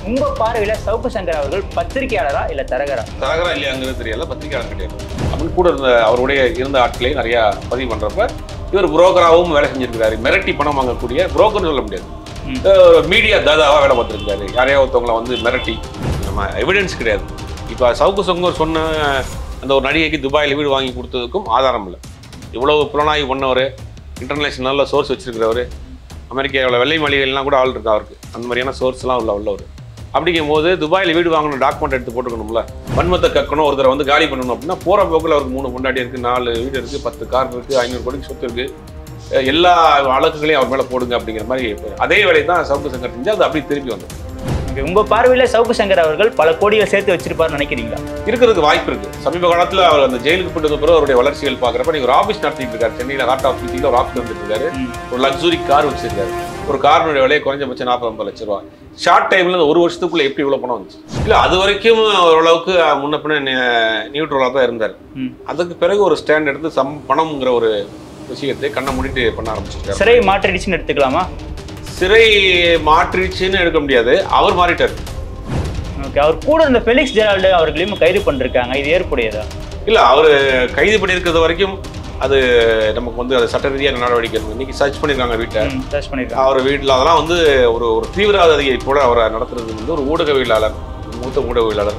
உங்க பார்வையில சவுக்கு சங்கர் அவர்கள் பத்திரிகையாளரா இல்ல தரகரா தரகரா இல்லையாங்கிறது தெரியல பத்திரிகையாளர் கிடையாது அப்படின்னு கூட இருந்த அவருடைய இருந்த ஆட்களையும் நிறைய பதிவு பண்றப்ப இவர் புரோக்கராகவும் வேலை செஞ்சிருக்கிறாரு மிரட்டி பணம் வாங்கக்கூடிய புரோக்கர்னு சொல்ல முடியாது ம். மீடியா தாதாவா வேலை பார்த்துருக்காரு யாரையோ ஒருத்தவங்களை வந்து மிரட்டி நம்ம எவிடன்ஸ் கிடையாது இப்போ சவுக்கு சங்கர் சொன்ன அந்த ஒரு நடிகைக்கு துபாயில் வீடு வாங்கி கொடுத்ததுக்கும் ஆதாரம் இல்லை இவ்வளவு புலனாய்வு பண்ணவர் இன்டர்நேஷனலில் சோர்ஸ் வச்சிருக்கிறவர் அமெரிக்காவில் வெள்ளை மாளிகைலாம் கூட ஆள் இருக்கா அவருக்கு அந்த மாதிரியான சோர்ஸ்லாம் உள்ள உள்ளவர் அப்படிங்கும் போது துபாயில் வீடு வாங்கணும் டாக்குமெண்ட் எடுத்து போட்டுக்கணும்ல வன்மத்தை கக்கணும் ஒருத்தரை வந்து காலி பண்ணணும் அப்படின்னா போகிற போக்கில் அவருக்கு மூணு பொண்டாட்டி இருக்குது நாலு வீடு இருக்குது பத்து கார் இருக்குது ஐநூறு கோடிக்கு சொத்து இருக்குது எல்லா வழக்குகளையும் அவர் மேலே போடுங்க அப்படிங்கிற மாதிரி அதே வேலையை தான் சவுக்கு சங்கர் செஞ்சு அது அப்படி திருப்பி வந்தது Okay, உங்க பார்வையில சவுக்கு சங்கர் அவர்கள் பல கோடிகள் சேர்த்து வச்சிருப்பாருன்னு நினைக்கிறீங்களா இருக்கிறதுக்கு வாய்ப்பு இருக்கு சமீப காலத்தில் அவர் அந்த ஜெயிலுக்கு போட்டது பிறகு அவருடைய வளர்ச்சிகள் பார்க்குறப்ப நீங்க ஒரு ஆஃபீஸ் நடத்திட்டு இருக்காரு சென்னையில் ஹார்ட் ஆஃப் சிட்டியில் ஒரு ஆஃபீஸ் நடத்திட்டு இருக்காரு ம். ஒரு லக்ஸுரி கார் வச்சிருக்காரு ஒரு காரினுடைய விலை குறைஞ்சபட்சம் நாற்பது ஐம்பது லட்ச ரூபா ஷார்ட் டைம்ல இந்த ஒரு வருஷத்துக்குள்ள எப்படி இவ்வளவு பணம் வந்துச்சு இல்ல அது வரைக்கும் ஓரளவுக்கு முன்ன பின்ன நியூட்ரலாக தான் இருந்தார் ம். அதுக்கு பிறகு ஒரு ஸ்டாண்ட் எடுத்து சம் பணம்ங்கிற ஒரு விஷயத்தை கண்ணை மூடிட்டு பண்ண ஆரம்பிச்சிருக்காரு சிறை மாற்றிடுச்சுன்னு எடுத்துக்கலாமா சிறை மாற்றிடுச்சுன்னு எடுக்க முடியாது அவர் மாறிட்டார் ஓகே அவர் கூட இருந்த ஃபெலிக்ஸ் ஜெரால்டு அவர்களையும் கைது பண்ணிருக்காங்க இது ஏற்புடையதா இல்ல அவர் கைது பண்ணியிருக்கிறது வரைக்கும் அது நமக்கு வந்து அது சட்ட ரீதியான நடவடிக்கை இருக்கு. இன்னைக்கு சர்ச் பண்ணியிருக்காங்க வீட்டை சர்ச் பண்ணிருக்காங்க அவர் வீட்டில் அதெல்லாம் வந்து ஒரு ஒரு தீவிரவாதியை கூட அவரை நடத்துறது வந்து ஒரு ஊடகவியலாளர் மூத்த ஊடகவியலாளர்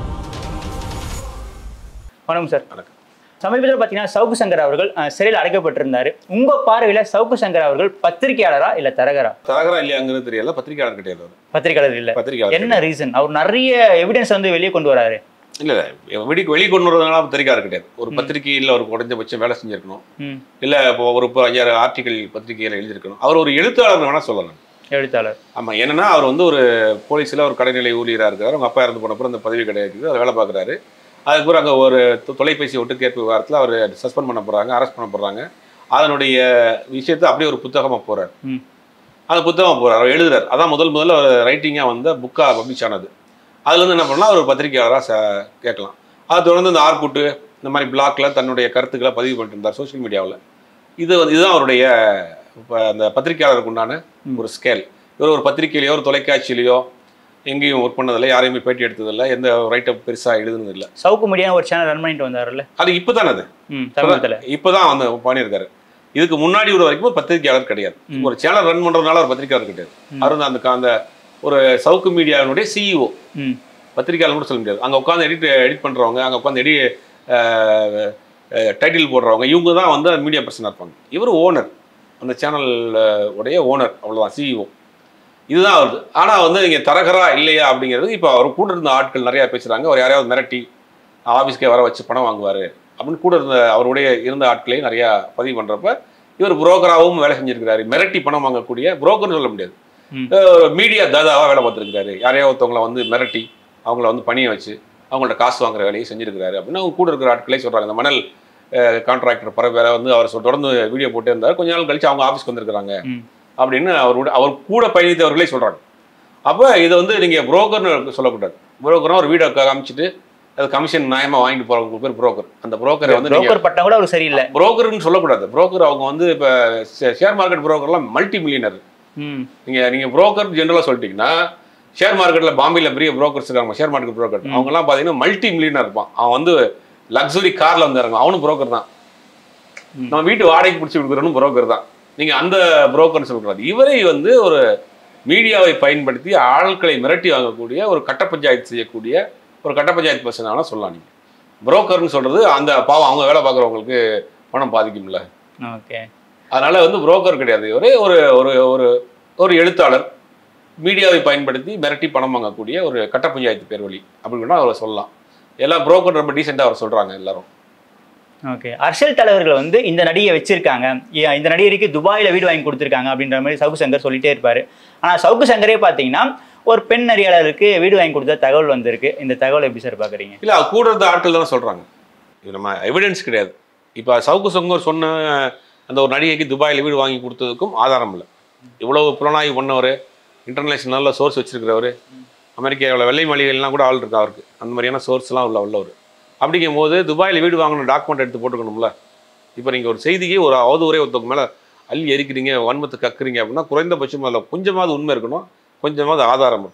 வணக்கம் சார் வணக்கம். சமீபத்தில் பார்த்தீங்கன்னா சவுக்கு சங்கர் அவர்கள் அஹ், சிறையில் அடைக்கப்பட்டிருந்தாரு உங்க பார்வையில சவுக்கு சங்கர் அவர்கள் பத்திரிகையாளரா இல்ல தரகரா தரகரா இல்லையாங்கிறது தெரியல பத்திரிகையாளர் கிடையாது அவர் பத்திரிகையாளர் இல்ல பத்திரிகையாளர் என்ன ரீசன் அவர் நிறைய எவிடன்ஸ் வந்து வெளியே கொண்டு வராரு இல்ல இல்ல வெளிக்கு வெளியே கொண்டு வரதுனால பத்திரிகையாளர் கிடையாது ஒரு பத்திரிகையில் ஒரு குறைஞ்சபட்சம் வேலை செஞ்சிருக்கணும் ம் இல்ல இப்போ ஒரு இப்போ ஐயாயிரம் ஆர்டிகல் பத்திரிகையில் எழுதியிருக்கணும் அவர் ஒரு எழுத்தாளர் வேணா சொல்லலாம் எழுத்தாளர் ஆமா என்னன்னா அவர் வந்து ஒரு போலீஸ்ல ஒரு கடைநிலை ஊழியராக இருக்காரு அவங்க அப்பா இறந்து போனப்பறம் அந்த பதவி கிடையாது அவர் வேலை பார்க்குறாரு அதுக்கப்புறம் அங்கே ஒரு தொ- தொலைபேசி ஒட்டுக்கேற்பு விவகாரத்தில் அவர் சஸ்பெண்ட் பண்ண போறாங்க அரெஸ்ட் பண்ண போறாங்க அதனுடைய விஷயத்தை அப்படியே ஒரு புத்தகமாக போறார் ம் அந்த புத்தகம் போறார் அவர் எழுதுறார் அதான் முதல் முதல்ல அவர் ரைட்டிங்காக வந்த புக்காக பப்ளிஷ் ஆனது அதுல இருந்து என்ன பண்ணலாம் அவர் ஒரு பத்திரிகையாளராக ச கேட்கலாம் அது தொடர்ந்து இந்த ஆர்குட்டு இந்த மாதிரி பிளாக்ல தன்னுடைய கருத்துக்களை பதிவு பண்ணிட்டு இருந்தார் சோஷியல் மீடியாவில் இது வந்து இதுதான் அவருடைய இப்ப அந்த பத்திரிகையாளருக்கு உண்டான ஒரு ஸ்கேல் இவர் ஒரு பத்திரிகையிலையோ ஒரு தொலைக்காட்சியிலையோ எங்கேயும் ஒர்க் பண்ணதில்லை யாரையுமே பேட்டி எடுத்ததில்லை எந்த ரைட்டப் பெருசாக எழுதுனதில்லை சவுக்கு மீடியா ஒரு சேனல் ரன் பண்ணிட்டு வந்தாருல்ல அது இப்போ அது ம் சமீபத்தில் இப்போதான் வந்து பண்ணியிருக்காரு இதுக்கு முன்னாடி ஒரு வரைக்கும் ஒரு பத்திரிகையாளர் கிடையாது ம். ஒரு சேனல் ரன் பண்றதுனால ஒரு பத்திரிகையாளர் கிடையாது ம். அவர் வந்து அந்த க- அந்த ஒரு சவுக்கு மீடியாவினுடைய சிஇஓ ம் பத்திரிகையாளர் கூட சொல்ல முடியாது அங்கே உட்காந்து எடிட் எடிட் பண்றவங்க அங்கே உட்காந்து எடி டைட்டில் போடுறவங்க இவங்க தான் வந்து மீடியா பர்சனாக இருப்பாங்க இவர் ஓனர் அந்த சேனல் உடைய ஓனர் அவ்வளோதான் சிஇஓ இதுதான் வருது ஆனால் வந்து நீங்கள் தரகரா இல்லையா அப்படிங்கிறது இப்போ அவர் கூட இருந்த ஆட்கள் நிறையா பேசுகிறாங்க அவர் யாரையாவது மிரட்டி ஆஃபீஸ்க்கே வர வச்சு பணம் வாங்குவார் அப்படின்னு கூட இருந்த அவருடைய இருந்த ஆட்களையும் நிறையா பதிவு பண்ணுறப்ப இவர் புரோக்கராகவும் வேலை செஞ்சிருக்கிறாரு மிரட்டி பணம் வாங்கக்கூடிய புரோக்கர்னு சொல்ல முடியாது ம். மீடியா தாதாவாக வேலை பார்த்துருக்கிறாரு யாரையோ ஒருத்தவங்களை வந்து மிரட்டி அவங்கள வந்து பணிய வச்சு அவங்கள்ட்ட காசு வாங்குற வேலையை செஞ்சிருக்கிறாரு அப்படின்னு அவங்க கூட இருக்கிற ஆட்களே சொல்கிறாங்க இந்த மணல் கான்ட்ராக்டர் பர வேலை வந்து அவர் சொ- தொடர்ந்து வீடியோ போட்டே இருந்தார் கொஞ்ச நாள் கழிச்சு அவங்க ஆஃபீஸ்க்கு வந்திருக்கிறாங்க ம் அப்படின்னு அவரோட அவர் கூட பயணித்தவர்களே சொல்கிறாங்க அப்போ இதை வந்து நீங்கள் புரோக்கர்னு சொல்லக்கூடாது புரோக்கர்னா ஒரு வீடை காமிச்சிட்டு அது கமிஷன் நியாயமாக வாங்கிட்டு போகிறவங்க பேர் புரோக்கர் அந்த புரோக்கரை வந்து நீங்கள் புரோக்கர் பட்டம் கூட அவர் சரியில்லை புரோக்கர்னு சொல்லக்கூடாது புரோக்கர் அவங்க வந்து இப்போ ஷேர் மார்க்கெட் புரோக்கர்லாம் மல்டி மில்லியனர் ம் நீங்கள் நீங்கள் புரோக்கர் ஜென்ரலாக சொல்லிட்டீங்கன்னா ஷேர் மார்க்கெட்டில் பாம்பேல பெரிய புரோக்கர்ஸ் இருக்காங்க ஷேர் மார்க்கெட் புரோக்கர் ம். அவங்கலாம் பார்த்தீங்கன்னா மல்டி மில்லியனர் இருப்பான் அவன் வந்து லக்ஸுரி காரில் வந்து இறங்க அவனும் புரோக்கர் தான் ம். நம்ம வீட்டு வாடகைக்கு பிடிச்சி கொடுக்குறவனும் புரோக்கர் தான் நீங்கள் அந்த புரோக்கர்னு சொல்லக்கூடாது இவரை வந்து ஒரு மீடியாவை பயன்படுத்தி ஆட்களை மிரட்டி வாங்கக்கூடிய ஒரு கட்ட பஞ்சாயத்து செய்யக்கூடிய ஒரு கட்ட பஞ்சாயத்து பர்சனால சொல்லலாம் நீங்கள் புரோக்கர்னு சொல்கிறது அந்த பாவம் அவங்க வேலை பார்க்குறவங்களுக்கு பணம் பாதிக்கும்ல ஓகே அதனால வந்து புரோக்கர் கிடையாது ஒரே ஒரு ஒரு ஒரு ஒரு எழுத்தாளர் மீடியாவை பயன்படுத்தி மிரட்டி பணம் வாங்கக்கூடிய ஒரு கட்ட பஞ்சாயத்து பேர் வழி அப்படின்னு அவரை சொல்லலாம் எல்லாம் புரோக்கர் ரொம்ப டீசெண்டாக அவர் சொல்றாங்க எல்லாரும் ஓகே அரசியல் தலைவர்கள் வந்து இந்த நடிகை வச்சிருக்காங்க ஏன் இந்த நடிகருக்கு துபாயில வீடு வாங்கி கொடுத்துருக்காங்க அப்படின்ற மாதிரி சவுக்கு சங்கர் சொல்லிட்டே இருப்பாரு ஆனா சவுக்கு சங்கரே பாத்தீங்கன்னா ஒரு பெண் நெறியாளருக்கு வீடு வாங்கி கொடுத்த தகவல் வந்திருக்கு இந்த தகவல் எப்படி சார் பாக்குறீங்க இல்லை அது கூட இருந்த ஆட்கள் தான் சொல்றாங்க இது நம்ம எவிடன்ஸ் கிடையாது இப்போ சவுக்கு சங்கர் சொன்ன அந்த ஒரு நடிகைக்கு துபாயில் வீடு வாங்கி கொடுத்ததுக்கும் ஆதாரம் இல்லை இவ்வளவு புலனாய்வு பண்ணவர் இன்டர்நேஷனலில் சோர்ஸ் வச்சிருக்கிறவர் அமெரிக்காவில் வெள்ளை மாளிகைலாம் கூட ஆள் இருக்கா அவருக்கு அந்த மாதிரியான சோர்ஸ்லாம் உள்ள உள்ளவர் அப்படிங்கும் போது துபாயில் வீடு வாங்கணும் டாக்குமெண்ட் எடுத்து போட்டுக்கணும்ல இப்போ நீங்கள் ஒரு செய்திக்கு ஒரு அவதூறே ஒருத்தவங்க மேலே அள்ளி எரிக்கிறீங்க வன்மத்தை கக்குறீங்க அப்படின்னா குறைந்தபட்சம் அதில் கொஞ்சமாவது உண்மை இருக்கணும் கொஞ்சமாவது ஆதாரம் இருக்கணும்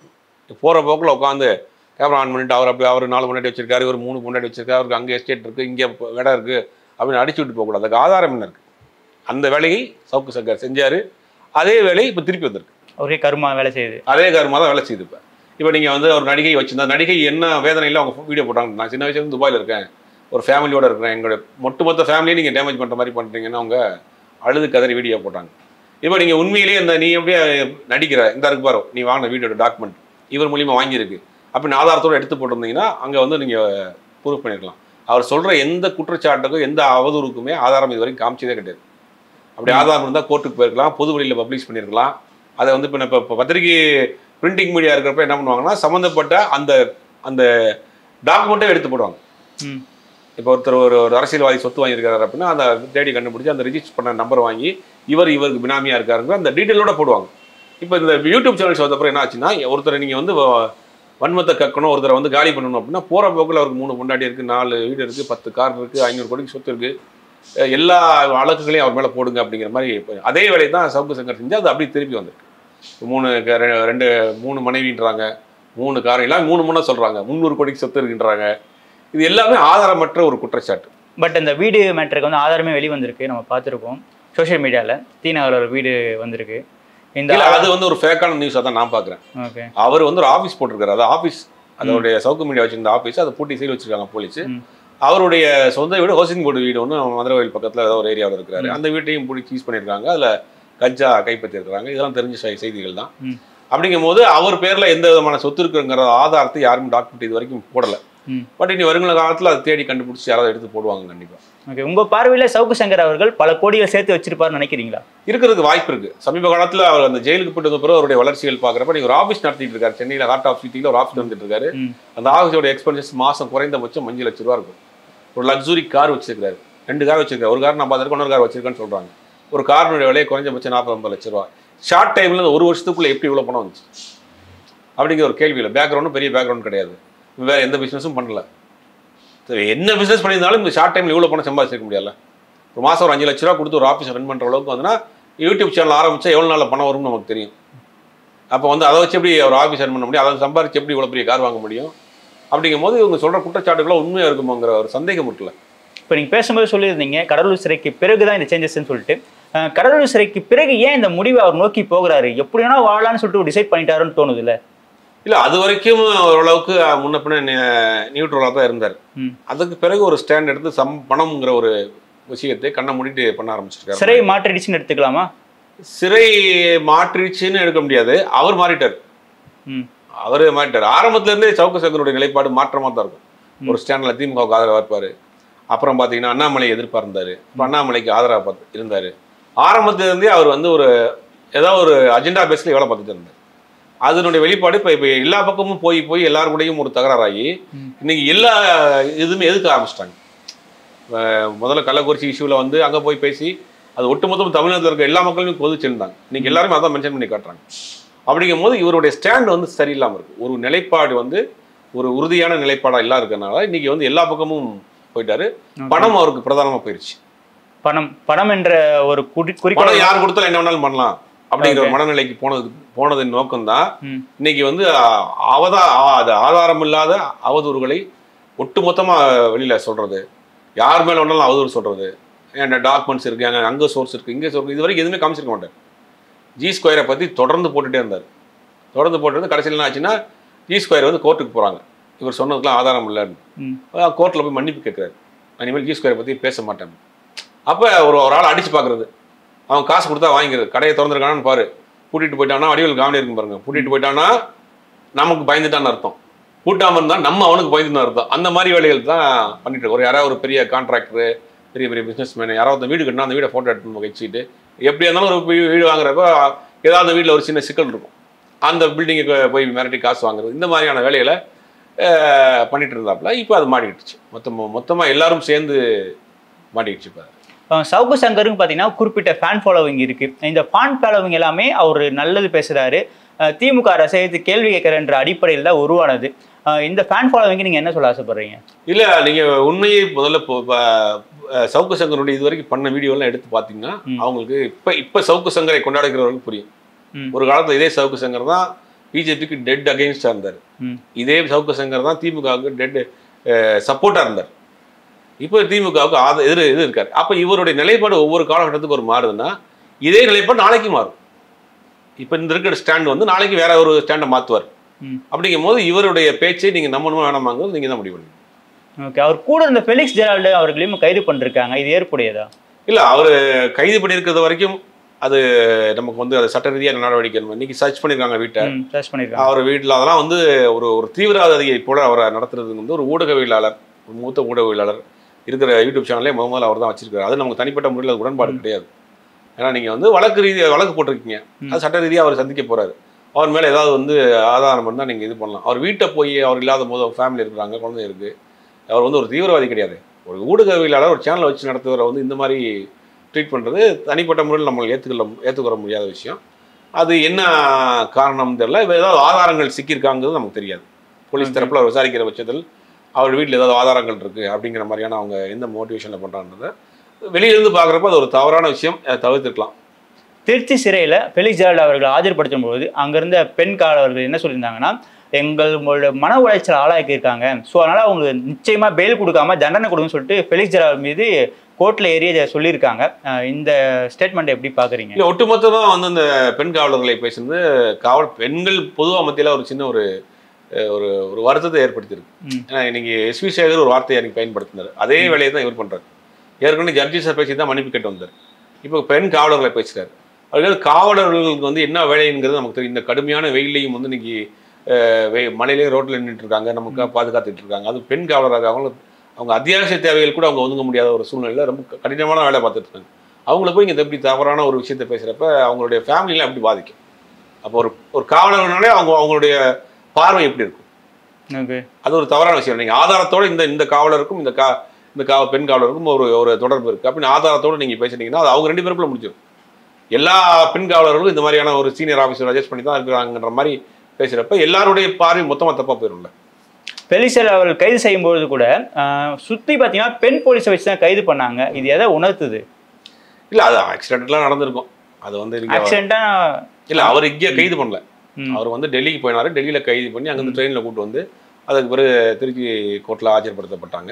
போகிற போக்கில் உட்காந்து கேமரா ஆன் பண்ணிட்டு அவர் அப்படி அவர் நாலு முன்னாடி வச்சிருக்காரு ஒரு மூணு முன்னாடி வச்சிருக்காரு அவருக்கு அங்கே எஸ்டேட் இருக்குது இங்கே இடம் இருக்குது அப்படின்னு அடிச்சு விட்டு போகக்கூடாது அதுக்கு ஆதாரம் என்ன இருக்குது அந்த வேலையை சவுக்கு சங்கர் செஞ்சார் அதே வேலையை இப்போ திருப்பி வந்திருக்கு ஒரே கருமா வேலை செய்யுது அதே காரணமாக தான் வேலை செய்யுது இப்போ இப்போ நீங்கள் வந்து ஒரு நடிகை வச்சிருந்தா நடிகை என்ன வேதனையில் அவங்க வீடியோ போட்டாங்க நான் சின்ன வயசுல துபாயில் இருக்கேன் ஒரு ஃபேமிலியோட இருக்கிறேன் எங்களோட ஒட்டுமொத்த ஃபேமிலியை நீங்கள் டேமேஜ் பண்ணுற மாதிரி பண்ணுறீங்கன்னு அவங்க அழுது கதறி வீடியோ போட்டாங்க இப்போ நீங்கள் உண்மையிலேயே இந்த நீ எப்படியே நடிக்கிற இந்த இருக்கு பாரு நீ வாங்கின வீடியோட டாக்குமெண்ட் இவர் மூலியமாக வாங்கியிருக்கு அப்படின்னு ஆதாரத்தோடு எடுத்து போட்டிருந்தீங்கன்னா அங்கே வந்து நீங்கள் ப்ரூவ் பண்ணிருக்கலாம் அவர் சொல்கிற எந்த குற்றச்சாட்டுக்கும் எந்த அவதூறுக்குமே ஆதாரம் இது வரைக்கும் காமிச்சதே கிடையாது அப்படி ஆதாரம் இருந்தால் கோர்ட்டுக்கு போயிருக்கலாம் பொது வெளியில் பப்ளிஷ் பண்ணியிருக்கலாம் அதை வந்து இப்போ இப்போ இப்போ பத்திரிகை பிரிண்டிங் மீடியா இருக்கிறப்ப என்ன பண்ணுவாங்கன்னா சம்மந்தப்பட்ட அந்த அந்த டாக்குமெண்ட்டை எடுத்து போடுவாங்க ம் இப்போ ஒருத்தர் ஒரு ஒரு அரசியல்வாதி சொத்து வாங்கியிருக்காரு அப்படின்னா அந்த தேடி கண்டுபிடிச்சி அந்த ரிஜிஸ்டர் பண்ண நம்பர் வாங்கி இவர் இவருக்கு பினாமியாக இருக்காருங்க அந்த டீட்டெயிலோட போடுவாங்க இப்போ இந்த யூடியூப் சேனல்ஸ் வந்தப்பறம் என்ன ஆச்சுன்னா ஒருத்தரை நீங்கள் வந்து வ- வன்மத்தை கக்கணும் ஒருத்தரை வந்து காலி பண்ணணும் அப்படின்னா போகிற போக்கில் அவருக்கு மூணு பொண்டாட்டி இருக்குது நாலு வீடு இருக்குது பத்து கார் இருக்குது ஐநூறு கோடிக்கு சொத்து இருக்குது எல்லா வழக்குகளையும் அவர் மேலே போடுங்க அப்படிங்கிற மாதிரி இப்ப அதே வேலையை தான் சவுக்கு சங்கர் செஞ்சு அது அப்படி திருப்பி வந்திருக்கு இப்ப மூணு க- ரெ- ரெண்டு மூணு மனைவின்றாங்க மூணு கார் எல்லாம் மூணு மூணா சொல்கிறாங்க முந்நூறு கோடிக்கு சொத்து இருக்குன்றாங்க இது எல்லாமே ஆதாரமற்ற ஒரு குற்றச்சாட்டு பட் அந்த வீடு மேட்டருக்கு வந்து ஆதாரமே வெளி வந்திருக்கு நம்ம பார்த்துருக்கோம் சோஷியல் மீடியாவில் தீநகரில் ஒரு வீடு வந்திருக்கு இந்த இல்ல அது வந்து ஒரு ஃபேக்கான நியூஸாக தான் நான் பார்க்குறேன் ஓகே அவர் வந்து ஒரு ஆஃபீஸ் போட்டிருக்காரு அது ஆஃபீஸ் அதோடைய சவுக்கு மீடியா வச்சிருந்த ஆஃபீஸ் அதை பூட்டி சீல் வச்சிருக்காங்க போலீஸ் ம். அவருடைய சொந்த வீடு ஹோசிங் போர்டு வீடு ஒன்று மதுரவாயில் பக்கத்தில் ஏதோ ஒரு ஏரியாவில் இருக்கிறாரு அந்த வீட்டையும் பிடிச்சி சீஸ் பண்ணியிருக்காங்க அதில் கஞ்சா கைப்பற்றியிருக்கிறாங்க இதெல்லாம் தெரிஞ்ச செய்- செய்திகள் தான் ம். அப்படிங்கும் போது அவர் பேரில் எந்த விதமான சொத்து இருக்குங்கிற ஆதாரத்தை யாரும் டாக்குமெண்ட் இது வரைக்கும் போடலை ம். பட் இனி வருங்கால காலத்தில் அதை தேடி கண்டுபிடிச்சி யாராவது எடுத்து போடுவாங்க கண்டிப்பாக ஓகே உங்கள் பார்வையில் சவுக்கு சங்கர் அவர்கள் பல கோடிகள் சேர்த்து வச்சிருப்பாருன்னு நினைக்கிறீங்களா இருக்கிறதுக்கு வாய்ப்பு இருக்கு சமீப காலத்துல அவர் அந்த ஜெயிலுக்கு போயிட்டு வந்த பிறகு அவருடைய வளர்ச்சிகள் பார்க்குறப்ப நீங்க ஒரு ஆஃபீஸ் நடத்திட்டு இருக்காரு சென்னையில் ஹார்ட் ஆஃப் சிட்டியில் ஒரு ஆஃபீஸ் நடத்திட்டு இருக்காரு ம் அந்த ஆஃபீஸோட எக்ஸ்பென்சஸ் மாசம் குறைந்தபட்சம் அஞ்சு லட்ச ரூபா இருக்கும் ஒரு லக்ஸுரி கார் வச்சிருக்காரு ரெண்டு கார் வச்சிருக்காரு ஒரு கார் நான் பார்த்துருக்கேன் இன்னொரு கார் வச்சிருக்கேன்னு சொல்றாங்க ஒரு காரினுடைய விலை குறைஞ்சபட்சம் நாற்பது ஐம்பது லட்ச ரூபா ஷார்ட் டைம்ல ஒரு வருஷத்துக்குள்ள எப்படி இவ்வளவு பணம் வந்துச்சு அப்படிங்கிற ஒரு கேள்வி இல்லை பேக்ரவுண்டும் பெரிய பேக்ரவுண்ட் கிடையாது வேற எந்த பிசினஸும் பண்ணல சரி, என்ன பிசினஸ் பண்ணியிருந்தாலும் இந்த ஷார்ட் டைம்ல இவ்வளவு பணம் சம்பாதிச்சிருக்க முடியல ஒரு மாசம் ஒரு அஞ்சு லட்ச ரூபா கொடுத்து ஒரு ஆஃபீஸ் ரன் பண்ற அளவுக்கு வந்துன்னா யூடியூப் சேனல் ஆரம்பிச்சா எவ்வளவு நாள்ல பணம் வரும்னு நமக்கு தெரியும் அப்போ வந்து அதை வச்சு எப்படி ஒரு ஆஃபீஸ் ரன் பண்ண முடியும் அதை சம்பாரிச்சு எப்படி இவ்வளவு பெரிய கார் வாங்க முடியும் அப்படிங்கும்போது இவங்க சொல்ற குற்றச்சாட்டுகளும் உண்மையா இருக்குமோங்கிற ஒரு சந்தேகம் இருக்குல்ல இப்போ நீங்கள் பேசும்போது சொல்லியிருந்தீங்க கடலூர் சிறைக்கு பிறகு தான் இந்த சேஞ்சஸ்ன்னு சொல்லிட்டு அஹ், கடலூர் சிறைக்கு பிறகு ஏன் இந்த முடிவை அவர் நோக்கி போகிறாரு எப்படி வேணா வாழலாம்னு சொல்லிட்டு டிசைட் பண்ணிட்டாருன்னு தோணுது இல்ல இல்ல அது வரைக்கும் ஓரளவுக்கு முன்ன பின்ன நியூட்ரலாக தான் இருந்தார் ம். அதுக்கு பிறகு ஒரு ஸ்டாண்ட் எடுத்து சம் பணம்ங்கிற ஒரு விஷயத்தை கண்ணை மூடிட்டு பண்ண ஆரம்பிச்சிருக்காரு சிறை மாற்றிடுச்சுன்னு எடுத்துக்கலாமா சிறை மாற்றிடுச்சுன்னு எடுக்க முடியாது அவர் மாறிட்டார் ம் அவர் மாறிட்டார் ஆரம்பத்துல இருந்தே சவுக்கு சங்கருடைய நிலைப்பாடு மாற்றமா தான் இருக்கும் ஒரு ஸ்டாண்டில் திமுகவுக்கு ஆதரவாக இருப்பாரு அப்புறம் பார்த்தீங்கன்னா அண்ணாமலை எதிர்ப்பா இருந்தாரு அப்புறம் அண்ணாமலைக்கு ஆதரவாக பார்த்து இருந்தாரு ஆரம்பத்துல இருந்தே அவர் வந்து ஒரு ஏதோ ஒரு அஜெண்டா பேஸ்ல வேலை பார்த்துட்டு இருந்தார் அதனுடைய வெளிப்பாடு இப்போ இப்போ எல்லா பக்கமும் போய் போய் எல்லார் கூடயும் ஒரு தகராறாகி ம். இன்னைக்கு எல்லா இதுவுமே எதுக்க ஆரம்பிச்சிட்டாங்க முதல்ல கள்ளக்குறிச்சி இஷ்யூவில் வந்து அங்கே போய் பேசி அது ஒட்டுமொத்தம் தமிழ்நாட்டில் இருக்க எல்லா மக்களுமே கொதிச்சிருந்தாங்க இன்னைக்கு எல்லாருமே அதான் மென்ஷன் பண்ணி காட்டுறாங்க அப்படிங்கும் போது இவருடைய ஸ்டாண்ட் வந்து சரியில்லாமல் இருக்கு ஒரு நிலைப்பாடு வந்து ஒரு உறுதியான நிலைப்பாடா இல்லா இருக்கறனால இன்னைக்கு வந்து எல்லா பக்கமும் போயிட்டாரு பணம் அவருக்கு பிரதானமா போயிருச்சு பணம் பணம் என்ற ஒரு குறி பணம் குறிக்கோள் யார் கொடுத்தாலும் என்ன வேணாலும் பண்ணலாம் அப்படிங்கிற ஒரு Okay. மனநிலைக்கு போனது போனதின் நோக்கம் தான் ம் இன்னைக்கு வந்து அ- அவதா அ- அது ஆதாரம் இல்லாத அவதூறுகளை ஒட்டுமொத்தமா வெளியில சொல்றது யார் மேல வேணாலும் அவதூறு சொல்றது என்கிட்ட டாக்குமெண்ட்ஸ் இருக்கு அங்க அங்க சோர்ஸ் இருக்கு இங்க சோர்ஸ் இது வரைக்கும் எதுவுமே காமிச்சிருக்க மாட்டார் ஜி ஸ்கொயரை பத்தி தொடர்ந்து போட்டுட்டே இருந்தார் தொடர்ந்து போட்டு கடைசியில் என்ன ஆச்சுன்னா ஜி ஸ்கொயர் வந்து கோர்ட்டுக்கு போறாங்க இவர் சொன்னதுக்கெல்லாம் ஆதாரம் இல்லைன்னு ம் கோர்ட்டில் போய் மன்னிப்பு கேட்குறாரு இனிமேல் ஜி ஸ்கொயரை பற்றி பேச மாட்டேன் அப்போ ஒரு ஒரு ஆள் அடிச்சு பார்க்குறது அவன் காசு கொடுத்தா வாங்கிக்கிறது கடையை திறந்துருக்கானான்னு பாரு கூட்டிகிட்டு போயிட்டானா வடிவில் காமெடி இருக்கும் பாருங்க கூட்டிகிட்டு போயிட்டானா நமக்கு பயந்துட்டான்னு அர்த்தம் கூட்டாமல் இருந்தால் நம்ம அவனுக்கு பயந்துன்னு அர்த்தம் அந்த மாதிரி வேலைகள் தான் பண்ணிட்டு இருக்கோம். ஒரு யாராவது ஒரு பெரிய கான்ட்ராக்டர் பெரிய பெரிய பிஸ்னஸ் மேன் யாராவது அந்த வீடு கட்டினா அந்த வீடை ஃபோட்டோ எடுத்து வச்சுட்டு எப்படி இருந்தாலும் ஒரு வீ- வீடு வாங்குறப்ப ஏதாவது அந்த வீட்டில் ஒரு சின்ன சிக்கல் இருக்கும் அந்த பில்டிங்கு போய் மிரட்டி காசு வாங்குறது இந்த மாதிரியான வேலைகளை அஹ், பண்ணிட்டு இருந்தாப்புல இப்போ அது மாட்டிக்கிட்டுச்சு மொத்தம் மொத்தமாக எல்லாரும் சேர்ந்து மாட்டிக்கிச்சு இப்போ அஹ் சவுக்கு சங்கருக்கு பார்த்தீங்கன்னா குறிப்பிட்ட ஃபேன் ஃபாலோவிங் இருக்கு இந்த ஃபேன் ஃபாலோவிங் எல்லாமே அவர் நல்லது பேசுறாரு அஹ் திமுக அரசை எதிர்த்து கேள்வி கேட்கறன்ற அடிப்படையில் தான் உருவானது அஹ் இந்த ஃபேன் ஃபாலோவிங் நீங்க என்ன சொல்ல ஆசைப்படுறீங்க இல்ல நீங்க உண்மையை முதல்ல இப்போ, ப- அஹ், சவுக்கு சங்கருடைய இது வரைக்கும் பண்ண வீடியோ எல்லாம் எடுத்து பாத்தீங்கன்னா ம். அவங்களுக்கு இப்ப இப்ப சவுக்கு சங்கரை கொண்டாடுகிறவர்களுக்கு புரியும் ம். ஒரு காலத்துல இதே சவுக்கு சங்கர் தான் பிஜேபிக்கு டெட் அகைன்ஸ்டாக இருந்தார் ம் இதே சவுக்கு சங்கர் தான் திமுகவுக்கு டெட் சப்போர்ட்டாக இருந்தார் இப்போ திமுகவுக்கு ஆத எதிர் இது இருக்கார் அப்போ இவருடைய நிலைப்பாடு ஒவ்வொரு காலகட்டத்துக்கு ஒரு மாறுதுன்னா இதே நிலைப்பாடு நாளைக்கு மாறும் இப்போ இந்த இருக்கிற ஸ்டாண்ட் வந்து நாளைக்கு வேற ஒரு ஸ்டாண்டை மாற்றுவார் ம் அப்படிங்கும் போது இவருடைய பேச்சை நீங்கள் நம்பணுமா வேணாமாங்கிறது நீங்கள் தான் முடிவு பண்ணுங்க ஓகே அவர் கூட இருந்த ஃபெலிக்ஸ் ஜெரால்டு அவர்களையும் கைது பண்ணிருக்காங்க இது ஏற்புடையதா இல்லை அவர் கைது பண்ணியிருக்கிறது வரைக்கும் அது நமக்கு வந்து அது சட்ட ரீதியாக நடவடிக்கை எடுக்கணும். இன்னைக்கு சர்ச் பண்ணியிருக்காங்க வீட்டை ம் சர்ச் பண்ணிருக்காங்க அவர் வீட்டில் அதெல்லாம் வந்து ஒரு ஒரு தீவிரவாதியை போல அவரை நடத்துறது வந்து ஒரு ஊடகவியலாளர் ஒரு மூத்த ஊடகவியலாளர் இருக்கிற யூடியூப் சேனலே முத முதல்ல அவர் தான் வச்சிருக்காரு அது நமக்கு தனிப்பட்ட முறையில் அது உடன்பாடு கிடையாது ஏன்னா நீங்கள் வந்து வழக்கு ரீதியாக வழக்கு போட்டிருக்கீங்க அது சட்ட ரீதியாக அவர் சந்திக்க போறாரு அவர் மேலே ஏதாவது வந்து ஆதாரம் இருந்தால் நீங்கள் இது பண்ணலாம் அவர் வீட்டை போய் அவர் இல்லாத போது அவர் ஃபேமிலி இருக்கிறாங்க குழந்தை இருக்கு அவர் வந்து ஒரு தீவிரவாதி கிடையாது ஒரு ஊடகவியலாளர் ஒரு சேனலை வச்சு நடத்துகிற வந்து இந்த மாதிரி ட்ரீட் பண்ணுறது தனிப்பட்ட முறையில் நம்ம ஏற்றுக்கொள்ள ஏற்றுக்கொள்ள முடியாத விஷயம் அது என்ன காரணம் தெரியல இப்போ ஏதாவது ஆதாரங்கள் சிக்கியிருக்காங்கிறது நமக்கு தெரியாது போலீஸ் தரப்பில் அவர் விசாரிக்கிற பட்சத்தில் அவர் வீட்டில் ஏதாவது ஆதாரங்கள் இருக்குது அப்படிங்கிற மாதிரியான அவங்க எந்த மோட்டிவேஷனில் பண்ணுறான்றத வெளியிருந்து பார்க்குறப்ப அது ஒரு தவறான விஷயம் அதை தவிர்த்துக்கலாம் திருச்சி சிறையில் ஃபெலிக்ஸ் ஜெரால்டு அவர்கள் ஆஜர்படுத்தும் பொழுது அங்கிருந்த பெண் காவலர்கள் என்ன சொல்லியிருந்தாங்கன்னா எங்களோட மன உளைச்சல் ஆளாக்கியிருக்காங்க ஸோ அதனால அவங்களுக்கு நிச்சயமா பெயில் கொடுக்காம தண்டனை கொடுங்கன்னு சொல்லிட்டு ஃபெலிக்ஸ் ஜெரால்டு மீது கோர்ட்ல ஏறி அதை சொல்லியிருக்காங்க அஹ் இந்த ஸ்டேட்மெண்ட் எப்படி பாக்குறீங்க இல்லை ஒட்டுமொத்தமாக வந்து இந்த பெண் காவலர்களை பேசுனது காவல் பெண்கள் பொதுவாக மத்தியில் ஒரு சின்ன ஒரு அஹ், ஒரு ஒரு வருத்தத்தை ஏற்படுத்தியிருக்கு ம். ஏன்னா இன்னைக்கு எஸ்வி சேகர் ஒரு வார்த்தையை எனக்கு பயன்படுத்தினார் அதே வேலையை தான் இவர் பண்ணுறாரு ஏற்கனவே ஜட்ஜிஸை பேசி தான் மன்னிப்பு கேட்டு வந்தார் இப்போ பெண் காவலர்களை பேசுகிறார் அவர்கள் காவலர்களுக்கு வந்து என்ன வேலைங்கிறது நமக்கு தெரியும் இந்த கடுமையான வெயிலையும் வந்து இன்னைக்கு அஹ், வெ- மழையிலே ரோட்டில் நின்றுட்டு இருக்காங்க நமக்கு பாதுகாத்துட்டு இருக்காங்க அது பெண் காவலராக அவங்க அவங்க அத்தியாவசிய தேவைகள் கூட அவங்க ஒதுங்க முடியாத ஒரு சூழ்நிலையில் ரொம்ப கடினமான வேலை பார்த்துட்டு இருக்காங்க அவங்கள போய் இங்கே எப்படி தவறான ஒரு விஷயத்தை பேசுகிறப்ப அவங்களுடைய ஃபேமிலியில் எப்படி பாதிக்கும் அப்போ ஒரு ஒரு காவலர்னாலே அவங்க அவங்களுடைய பார்வை எப்படி இருக்கும் ஓகே அது ஒரு தவறான விஷயம் நீங்கள் ஆதாரத்தோட இந்த இந்த காவலருக்கும் இந்த கா இந்த கா பெண் காவலருக்கும் ஒரு ஒரு தொடர்பு இருக்குது அப்படின்னு ஆதாரத்தோட நீங்கள் பேசுனீங்கன்னா அது அவங்க ரெண்டு பேருக்குள்ள முடிஞ்சிடும் எல்லா பெண் காவலர்களும் இந்த மாதிரியான ஒரு சீனியர் ஆஃபீஸர் அட்ஜஸ்ட் பண்ணி தான் இருக்கிறாங்கன்ற மாதிரி பேசுகிறப்ப எல்லாருடைய பார்வை மொத்தமாக தப்பாக போயிடும்ல பெலிசர் அவர்கள் கைது செய்யும்பொழுது கூட அஹ், சுத்தி பார்த்தீங்கன்னா பெண் போலீஸை வச்சு தான் கைது பண்ணாங்க இது எதை உணர்த்துது இல்லை அது ஆக்சிடென்ட்லாம் நடந்திருக்கும் அது வந்து நீங்கள் ஆக்சிடென்ட்டா இல்லை அவர் இங்கே கைது பண்ணல ம். அவர் வந்து டெல்லிக்கு போயினாரு டெல்லியில் கைது பண்ணி அங்கேருந்து ட்ரெயினில் கூட்டு வந்து அதுக்கு பிறகு திருச்சி கோர்ட்டில் ஆஜர்படுத்தப்பட்டாங்க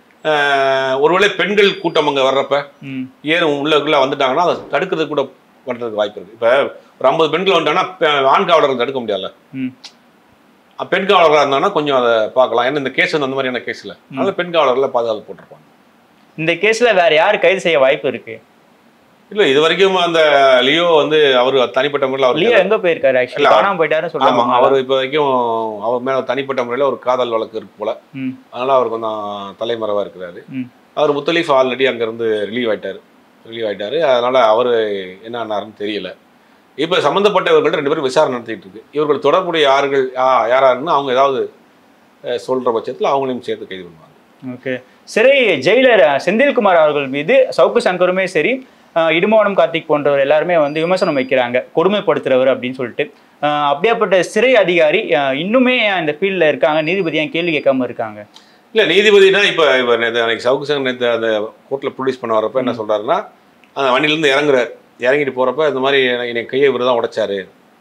ஆஹ் ஒருவேளை பெண்கள் கூட்டம் அங்கே வர்றப்ப ம் ஏறும் உள்ளக்குள்ளே வந்துட்டாங்கன்னா அதை தடுக்கிறதுக்கு கூட பண்ணுறதுக்கு வாய்ப்பு இருக்குது இப்போ ஒரு ஐம்பது பெண்கள் வந்துட்டாங்கன்னா பெ- ஆண் காவலர்கள் தடுக்க முடியாதுல்ல ம் அஹ் பெண் காவலர்களாக இருந்தாங்கன்னா கொஞ்சம் அதை பார்க்கலாம் ஏன்னா இந்த கேஸ் வந்து அந்த மாதிரியான கேஸில் அதனால பெண் காவலர்களை பாதுகாப்பு போட்டிருப்பாங்க இந்த கேஸ்ல வேற யார் கைது செய்ய வாய்ப்பு இருக்கு இல்லை இது வரைக்கும் அந்த லியோ வந்து அவர் தனிப்பட்ட முறையில் அவர் லியோ எங்க போயிருக்காரு ஆக்சுவலி இல்ல, காணாம போயிட்டாருன்னு ஆமாம் சொல்லுவாங்க அவர் இப்போ வரைக்கும் அவர் மேலே தனிப்பட்ட முறையில் ஒரு காதல் வழக்கு இருக்கு போல ம் அதனால அவர் கொஞ்சம் தலைமறைவாக இருக்கிறாரு ம் அவர் முத்தலீஃப் ஆல்ரெடி அங்கேருந்து ரிலீவ் ஆயிட்டாரு ரிலீவ் ஆயிட்டாரு அதனால அவர் என்ன ஆனாருன்னு தெரியல இப்போ சம்மந்தப்பட்டவர்கள்ட்ட ரெண்டு பேரும் விசாரணை நடத்திட்டு இருக்கு இவர்கள் தொடர்புடைய யார்கள் யா யாராருன்னு அவங்க ஏதாவது அஹ், சொல்ற பட்சத்தில் அவங்களையும் சேர்த்து கைது பண்ணுவாங்க ஓகே சிறை ஜெயிலர் அஹ், செந்தில்குமார் அவர்கள் மீது சவுக்கு சங்கருமே சரி அஹ், இடுமோனம் கார்த்திக் போன்றவர் எல்லாருமே வந்து விமர்சனம் வைக்கிறாங்க கொடுமைப்படுத்துறவர் அப்படின்னு சொல்லிட்டு அஹ், அப்படியாப்பட்ட சிறை அதிகாரி அஹ், இன்னுமே இந்த ஃபீல்டில் இருக்காங்க நீதிபதி ஏன் கேள்வி கேட்காம இருக்காங்க இல்லை நீதிபதினா இப்போ இப்போ நேற்று அன்னைக்கு சவுக்கு சங்கர் நேற்று அந்த கோர்ட்டில் ப்ரொடியூஸ் பண்ண வரப்ப என்ன சொல்றாருன்னா அந்த வண்டியிலேருந்து இறங்குறாரு இறங்கிட்டு போகிறப்ப இந்த மாதிரி எனக்கு- என்னை கையை இவர் தான் உடைச்சாரு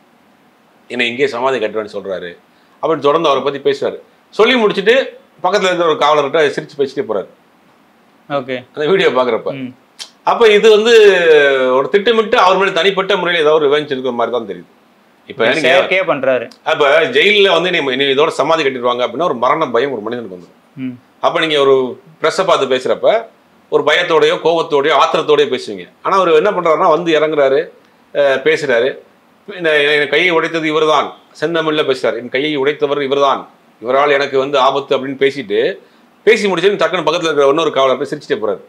என்னை இங்கேயே சமாதி கட்டுவேன்னு சொல்றாரு அப்படின்னு தொடர்ந்து அவரை பற்றி பேசுவார் சொல்லி முடிச்சுட்டு பக்கத்தில் இருக்கிற ஒரு காவலர்கிட்ட சிரிச்சு பேசிட்டே போறாரு ஓகே அந்த வீடியோ பார்க்குறப்ப ம் அப்போ இது வந்து ஒரு திட்டமிட்டு அவர் மேலே தனிப்பட்ட முறையில் ஏதாவது ஒரு ரிவெஞ்ச் இருக்கிற மாதிரி தான் தெரியுது இப்போ நீங்கள் செயற்கையே பண்றாரு அப்போ ஜெயிலில் வந்து நீ நீ இதோட சமாதி கட்டிடுவாங்க அப்படின்னா ஒரு மரண பயம் ஒரு மனிதனுக்கு வந்துடும் ம் அப்போ நீங்கள் ஒரு ப்ரெஸ்ஸை பார்த்து பேசுகிறப்ப ஒரு பயத்தோடயோ கோபத்தோடயோ ஆத்திரத்தோடயோ பேசுவீங்க ஆனால் அவர் என்ன பண்ணுறாருன்னா வந்து இறங்குறாரு அஹ், பேசுறாரு இந்த என் கையை உடைத்தது இவர்தான் செந்தமிழில் பேசுறாரு என் கையை உடைத்தவர் இவர்தான் இவரால் எனக்கு வந்து ஆபத்து அப்படின்னு பேசிட்டு பேசி முடிச்சுட்டு டக்குன்னு பக்கத்தில் இருக்கிற இன்னொரு காவலர் போய் சிரிச்சிட்டே போறாரு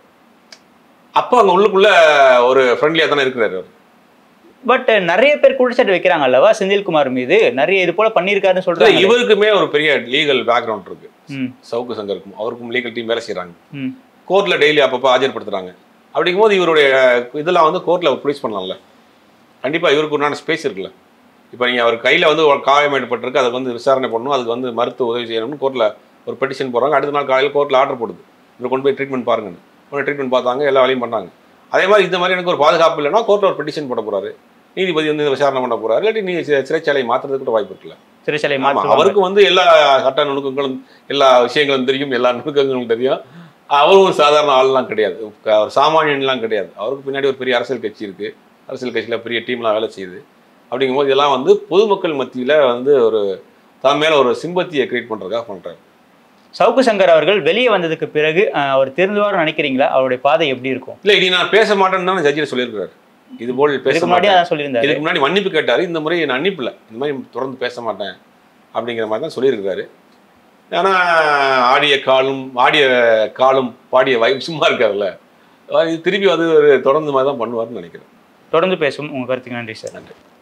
அப்போ அங்கே உள்ளுக்குள்ள ஒரு ஃப்ரெண்ட்லியாக தானே இருக்கிறாரு அவர் பட் நிறைய பேர் குற்றச்சாட்டு வைக்கிறாங்க அல்லவா செந்தில்குமார் மீது நிறைய இது போல பண்ணியிருக்காருன்னு இல்ல, சொல்றாங்க இவருக்குமே ஒரு பெரிய லீகல் பேக்ரவுண்ட் இருக்கு ம் சவுக்கு சங்கருக்கும் அவருக்கும் லீகல் டீம் வேலை செய்கிறாங்க ம் கோர்ட்டில் டெய்லி அப்பப்போ ஆஜர்படுத்துறாங்க அப்படிங்கும்போது இவருடைய இதெல்லாம் வந்து கோர்ட்டில் ப்ரொடியூஸ் பண்ணலாம்ல கண்டிப்பாக இவருக்கு உண்டான ஸ்பேஸ் இருக்குல்ல இப்போ நீங்கள் அவர் கையில் வந்து ஒரு காயம் ஏற்பட்டிருக்கு அதுக்கு வந்து விசாரணை பண்ணணும் அதுக்கு வந்து மருத்துவ உதவி செய்யணும்னு கோர்ட்டில் ஒரு பெட்டிஷன் போடுறாங்க அடுத்த நாள் காலையில் கோர்ட்டில் ஆர்டர் போடுது இவர் கொண்டு போய் ட்ரீட்மெண்ட் பாருங்கன்னு உடனே ட்ரீட்மெண்ட் பார்த்தாங்க எல்லா வேலையும் பண்ணாங்க அதே மாதிரி இந்த மாதிரி எனக்கு ஒரு பாதுகாப்பு இல்லைன்னா கோர்ட்டில் ஒரு பெட்டிஷன் போட போறாரு நீதிபதி வந்து விசாரணை பண்ண போறாரு இல்லாட்டி நீ சி- சிறைச்சாலை மாத்துறதுக்கு கூட வாய்ப்பு இருக்குல்ல சிறைச்சாலை ஆமா, மாற்றுவாங்க அவருக்கு வந்து எல்லா சட்ட நுணுக்கங்களும் எல்லா விஷயங்களும் தெரியும் எல்லா நுணுக்கங்களும் தெரியும் அவரும் ஒரு சாதாரண ஆள்லாம் கிடையாது க- ஒரு சாமானியன்லாம் கிடையாது அவருக்கு பின்னாடி ஒரு பெரிய அரசியல் கட்சி இருக்கு அரசியல் கட்சியில் பெரிய டீம்லாம் வேலை செய்யுது அப்படிங்கும்போது இதெல்லாம் வந்து பொதுமக்கள் மத்தியில் வந்து ஒரு தன் மேல ஒரு சிம்பத்தியை கிரியேட் பண்றதுக்காக பண்றாரு சவுக்கு சங்கர் அவர்கள் வெளியே வந்ததுக்கு பிறகு அஹ், அவர் திருந்துவார் நினைக்கிறீங்களா அவருடைய பாதை எப்படி இருக்கும் இல்ல இனி நான் பேச மாட்டேன்னு தான் ஜட்ஜில் சொல்லியிருக்காரு இது போல் பேச இதுக்கு முன்னாடி மாட்டேன் அதான் சொல்லியிருந்தாரு இதுக்கு முன்னாடி மன்னிப்பு கேட்டாரு இந்த முறை நான் அன்னிப்பில்லை இந்த மாதிரி தொடர்ந்து பேச மாட்டேன் அப்படிங்கிற மாதிரி தான் சொல்லியிருக்காரு ஏன்னா ஆடிய காலும் ஆடிய காலும் பாடிய வாயும் சும்மா இருக்காதுல்ல அது திருப்பி அது ஒரு தொடர்ந்து மாதிரி தான் பண்ணுவார்னு நினைக்கிறேன் தொடர்ந்து பேசும் உங்க கருத்துக்கு நன்றி சார் நன்றி